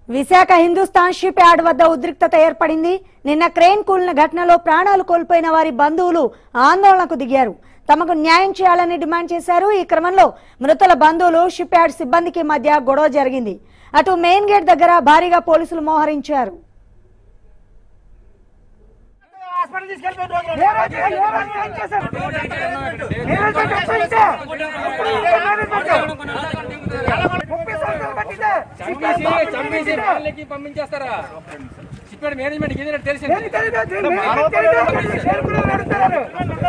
Visakha Hindustan ship yard వద్ద ఉద్రిక్తత ఏర్పడింది నిన్న క్రేన్ కూలిన ఘటనలో ప్రాణాలు కోల్పోయిన వారి బంధువులు ఆందోళనకు దిగారు తమకు న్యాయం చేయాలని డిమాండ్ చేశారు ఈ క్రమంలో మృతుల బంధువులు షిప్ యార్డ్ సిబ్బందికి మధ్య గొడవ జరిగింది అటు మెయిన్ గేట్ దగ్గర భారీగా పోలీసులు మోహరించారు హాస్పిటల్ తీసుకెళ్ళిపోయి రోజు ఏ రోజు ఏ రోజు ఏం చేశారు మేనేజ్మెంట్ ఎట్లా ముప్పై సంవత్సరాలు పట్టిందే చంపేసి చంపేసి వాళ్ళకి పంపించేస్తారా చెప్పాడు మేనేజ్మెంట్ ఇది తెలిసింది దేనికి తెలియదు? దీన్ని మేనేజ్మెంట్ తెలియదు. షేర్ కూడా నడుపుతున్నారు.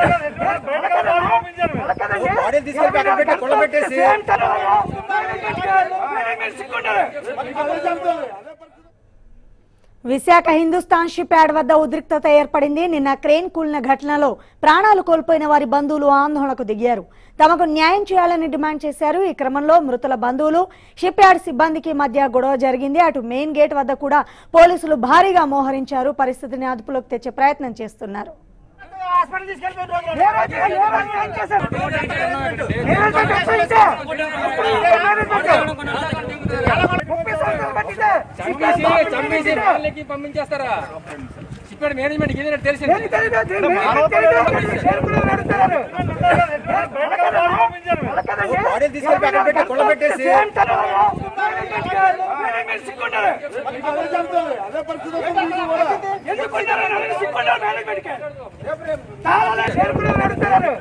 బాడీలు తీసుకెళ్ళి అక్కడ పెట్టి కొల్ల పెట్టేసి ఏంటారు? మేనేజ్మెంట్ సిగ్గుండాలి. విశాఖ హిందుస్థాన్ షిప్ యార్డ్ వద్ద ఉద్రిక్తత ఏర్పడింది నిన్న క్రేన్ కూలిన ఘటనలో ప్రాణాలు కోల్పోయిన వారి బంధువులు ఆందోళనకు దిగారు తమకు న్యాయం చేయాలని డిమాండ్ చేశారు ఈ క్రమంలో మృతుల బంధువులు షిప్ యార్డ్ సిబ్బందికి మధ్య గొడవ జరిగింది అటు మెయిన్ గేట్ వద్ద కూడా పోలీసులు భారీగా మోహరించారు పరిస్థితిని అదుపులోకి తెచ్చే ప్రయత్నం చేస్తున్నారు హాస్పిటల్ తీసుకెళ్ళిపోయి రోజు ఏ రోజు ఏ రోజు ఏం చేశారు మేనేజ్మెంట్ ఎట్లా మేనేజ్మెంట్ ముప్పై సంవత్సరాలు పట్టిందే చంపేసి చంపేసి వాళ్ళకి పంపించేస్తారా చెప్పాడు మేనేజ్మెంట్ ఇది తెలిసింది దేనికి తెలియదు? దీన్ని మేనేజ్మెంట్ తెలియదు. షేర్ కూడా నడుపుతున్నారు. బాడీలు తీసుకెళ్ళి అక్కడ పెట్టి కొల్ల పెట్టేసి ఏంటారు? మేనేజ్మెంట్ సిగ్గుండాలి. ఎందుకు ఉండాలి? నన్ను సిగ్గుండాలి మేనేజ్మెంట్కి. చాలా షేర్ కూడా నడుపుతున్నారు.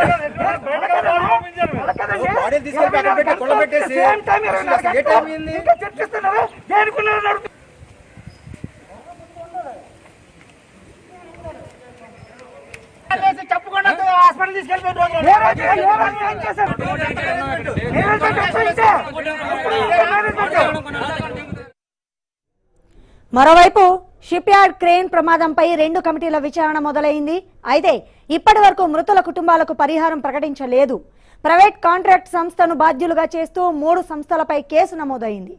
బాడీలు తీసుకెళ్ళి అక్కడ పెట్టి కొల్ల పెట్టేసి సేమ్ టైం ఇరవై నాలుగు ఏ టైం అయింది? ఇంకా చర్చిస్తున్నారు దేనికి ఉన్నారు నడుపు చెప్పకుండా హాస్పిటల్ తీసుకెళ్ళిపోయి రోజు ఏ రోజు ఏ రోజు ఏం చేశారు మేనేజ్మెంట్ ఎట్లా మేనేజ్మెంట్ మరోవైపు షిప్ యార్డ్ క్రేన్ ప్రమాదంపై రెండు కమిటీల విచారణ మొదలైంది అయితే ఇప్పటి వరకు మృతుల కుటుంబాలకు పరిహారం ప్రకటించలేదు ప్రైవేట్ కాంట్రాక్ట్ సంస్థను బాధ్యులుగా చేస్తూ మూడు సంస్థలపై కేసు నమోదైంది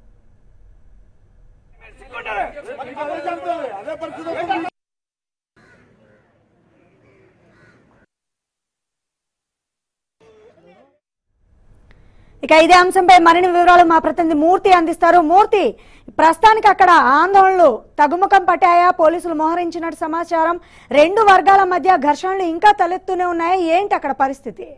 ఇక ఇదే అంశంపై మరిన్ని వివరాలు మా ప్రతినిధి మూర్తి అందిస్తారు మూర్తి ప్రస్తుతానికి అక్కడ ఆందోళనలు తగ్గుముఖం పట్టాయా పోలీసులు మోహరించినట్టు సమాచారం రెండు వర్గాల మధ్య ఘర్షణలు ఇంకా తలెత్తూనే ఉన్నాయి ఏంటి అక్కడ పరిస్థితి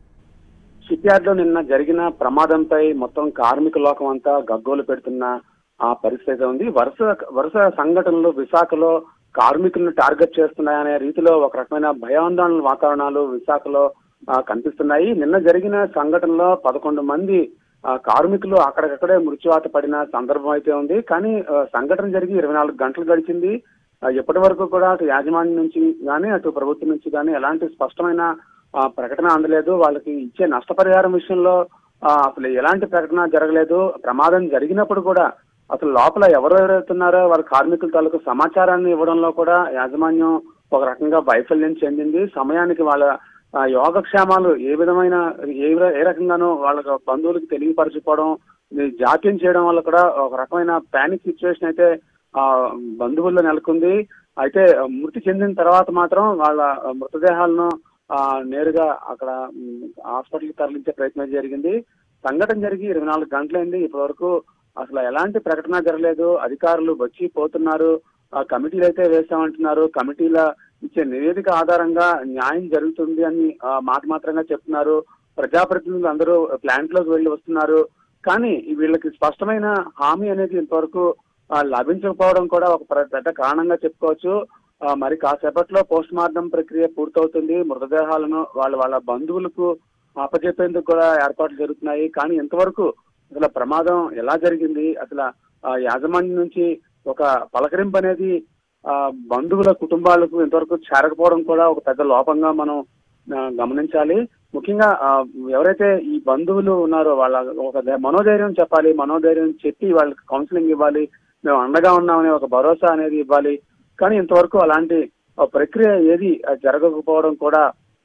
షిప్ యార్డ్ లో నిన్న జరిగిన ప్రమాదంపై మొత్తం కార్మిక లోకం అంతా గగ్గోలు పెడుతున్న ఆ పరిస్థితి ఉంది వరుస వరుస సంఘటనలు విశాఖలో కార్మికులను టార్గెట్ చేస్తున్నాయనే రీతిలో ఒక రకమైన భయాందోళన వాతావరణాలు విశాఖలో ఆ, కనిపిస్తున్నాయి నిన్న జరిగిన సంఘటనలో పదకొండు మంది ఆ, కార్మికులు అక్కడికక్కడే మృత్యువాత పడిన సందర్భం అయితే ఉంది కానీ ఆ, సంఘటన జరిగి ఇరవై నాలుగు గంటలు గడిచింది ఆ, ఇప్పటి వరకు కూడా అటు యాజమాన్యం నుంచి కానీ అటు ప్రభుత్వం నుంచి కానీ ఎలాంటి స్పష్టమైన ఆ, ప్రకటన అందలేదు వాళ్ళకి ఇచ్చే నష్టపరిహారం విషయంలో ఆ, అసలు ఎలాంటి ప్రకటన జరగలేదు ప్రమాదం జరిగినప్పుడు కూడా అసలు లోపల ఎవరు ఎవరెత్తున్నారో వాళ్ళ కార్మికుల తాలూకు సమాచారాన్ని ఇవ్వడంలో కూడా యాజమాన్యం ఒక రకంగా వైఫల్యం చెందింది సమయానికి వాళ్ళ ఆ, యోగక్షేమాలు ఏ విధమైన ఏ ర- ఏ రకంగానూ వాళ్ళ బంధువులకు తెలియపరచుకోవడం ఇది జాప్యం చేయడం వల్ల కూడా ఒక రకమైన పానిక్ సిచ్యువేషన్ అయితే ఆ బంధువుల్లో నెలకొంది అయితే మృతి చెందిన తర్వాత మాత్రం వాళ్ళ మృతదేహాలను ఆ నేరుగా అక్కడ హాస్పిటల్కి తరలించే ప్రయత్నం జరిగింది సంఘటన జరిగి ఇరవై నాలుగు గంటలైంది ఇప్పటి వరకు అసలు ఎలాంటి ప్రకటన జరగలేదు అధికారులు వచ్చి పోతున్నారు ఆ కమిటీలు అయితే వేసామంటున్నారు కమిటీల ఇచ్చే నివేదిక ఆధారంగా న్యాయం జరుగుతుంది అని ఆ, మాట మాత్రంగా చెప్తున్నారు ప్రజాప్రతినిధులు అందరూ ప్లాంట్ లోకి వెళ్ళి వస్తున్నారు కానీ వీళ్ళకి స్పష్టమైన హామీ అనేది ఇంతవరకు ఆ, లభించకపోవడం కూడా ఒక ప్ర- పెద్ద కారణంగా చెప్పుకోవచ్చు ఆ, మరి కాసేపట్లో పోస్ట్ మార్టం ప్రక్రియ పూర్తవుతుంది మృతదేహాలను వాళ్ళ వాళ్ళ బంధువులకు అప్పచెప్పేందుకు కూడా ఏర్పాట్లు జరుగుతున్నాయి కానీ ఇంతవరకు అసలు ప్రమాదం ఎలా జరిగింది అసలు ఆ యాజమాన్యం నుంచి ఒక పలకరింపు అనేది ఆ బంధువుల కుటుంబాలకు ఇంతవరకు చేరకపోవడం కూడా ఒక పెద్ద లోపంగా మనం ఆ, గమనించాలి ముఖ్యంగా ఆ, ఎవరైతే ఈ బంధువులు ఉన్నారో వాళ్ళ ఒక ధై- మనోధైర్యం చెప్పాలి మనోధైర్యం చెప్పి వాళ్ళకి కౌన్సిలింగ్ ఇవ్వాలి మేము అండగా ఉన్నామనే ఒక భరోసా అనేది ఇవ్వాలి కానీ ఇంతవరకు అలాంటి ఆ, ప్రక్రియ ఏది ఆ, జరగకపోవడం కూడా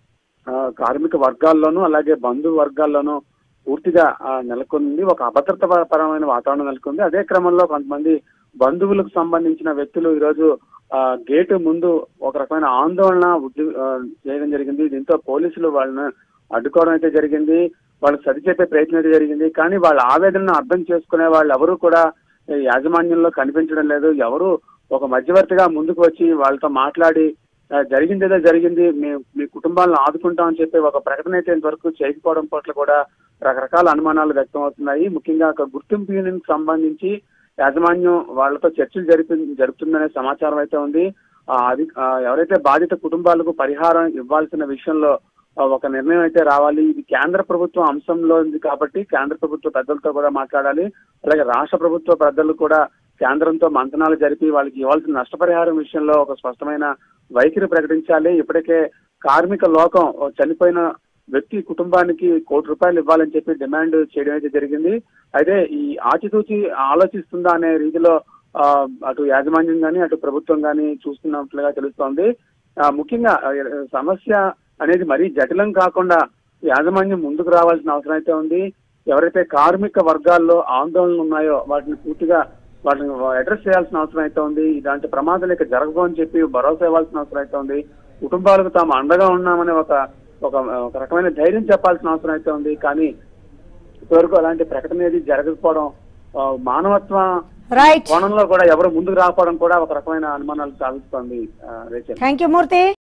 ఆ, కార్మిక వర్గాల్లోనూ అలాగే బంధు వర్గాల్లోనూ పూర్తిగా ఆ, నెలకొంది ఒక అభద్రత పరమైన వాతావరణం నెలకొంది అదే క్రమంలో కొంతమంది బంధువులకు సంబంధించిన వ్యక్తులు ఈరోజు ఆ, గేటు ముందు ఒక రకమైన ఆందోళన ఉద్య- ఆ, చేయడం జరిగింది దీంతో పోలీసులు వాళ్ళని అడ్డుకోవడం అయితే జరిగింది వాళ్ళకి సరి చెప్పే ప్రయత్నం అయితే జరిగింది కానీ వాళ్ళ ఆవేదనను అర్థం చేసుకునే వాళ్ళు ఎవరు కూడా ఈ యాజమాన్యంలో కనిపించడం లేదు ఎవరు ఒక మధ్యవర్తిగా ముందుకు వచ్చి వాళ్ళతో మాట్లాడి ఆ, జరిగింది ఏదో జరిగింది మీ మీ కుటుంబాలను ఆదుకుంటామని చెప్పి ఒక ప్రకటన అయితే ఇంతవరకు చేయకపోవడం పట్ల కూడా రకరకాల అనుమానాలు వ్యక్తం అవుతున్నాయి ముఖ్యంగా ఒక గుర్తింపు యూనియన్ సంబంధించి యాజమాన్యం వాళ్ళతో చర్చలు జరిపి జరుపుతుందనే సమాచారం అయితే ఉంది ఆ, అది ఆ, ఎవరైతే బాధిత కుటుంబాలకు పరిహారం ఇవ్వాల్సిన విషయంలో ఆ, ఒక నిర్ణయం అయితే రావాలి ఇది కేంద్ర ప్రభుత్వం అంశంలో ఉంది కాబట్టి కేంద్ర ప్రభుత్వ పెద్దలతో కూడా మాట్లాడాలి అలాగే రాష్ట్ర ప్రభుత్వ పెద్దలు కూడా కేంద్రంతో మంతనాలు జరిపి వాళ్ళకి ఇవ్వాల్సిన నష్టపరిహారం విషయంలో ఒక స్పష్టమైన వైఖరి ప్రకటించాలి ఇప్పటికే కార్మిక లోకం ఓ చనిపోయిన వ్యక్తి కుటుంబానికి కోటి రూపాయలు ఇవ్వాలని చెప్పి డిమాండ్ చేయడం అయితే జరిగింది అయితే ఈ ఆచితూచి ఆలోచిస్తుందా అనే రీతిలో ఆ, అటు యాజమాన్యం గాని అటు ప్రభుత్వం గాని చూస్తున్నట్లుగా తెలుస్తోంది ఆ, ముఖ్యంగా ఆ, సమస్య అనేది మరీ జటిలం కాకుండా యాజమాన్యం ముందుకు రావాల్సిన అవసరం అయితే ఉంది ఎవరైతే కార్మిక వర్గాల్లో ఆందోళనలు ఉన్నాయో వాటిని పూర్తిగా వాటిని అడ్రస్ చేయాల్సిన అవసరం అయితే ఉంది ఇలాంటి ప్రమాదాలు ఇక జరగవు అని చెప్పి భరోసా ఇవ్వాల్సిన అవసరం అయితే ఉంది కుటుంబాలకు తాము అండగా ఉన్నామని ఒక ఒక ఒక రకమైన ధైర్యం చెప్పాల్సిన అవసరం అయితే ఉంది కానీ ఇప్పటివరకు అలాంటి ప్రకటన ఏది జరగకపోవడం ఆ, మానవత్వ రైట్ కోణంలో కూడా ఎవరు ముందుకు రాకపోవడం కూడా ఒక రకమైన అనుమానాలు సాధిస్తోంది రేచల్ థ్యాంక్ యూ మూర్తి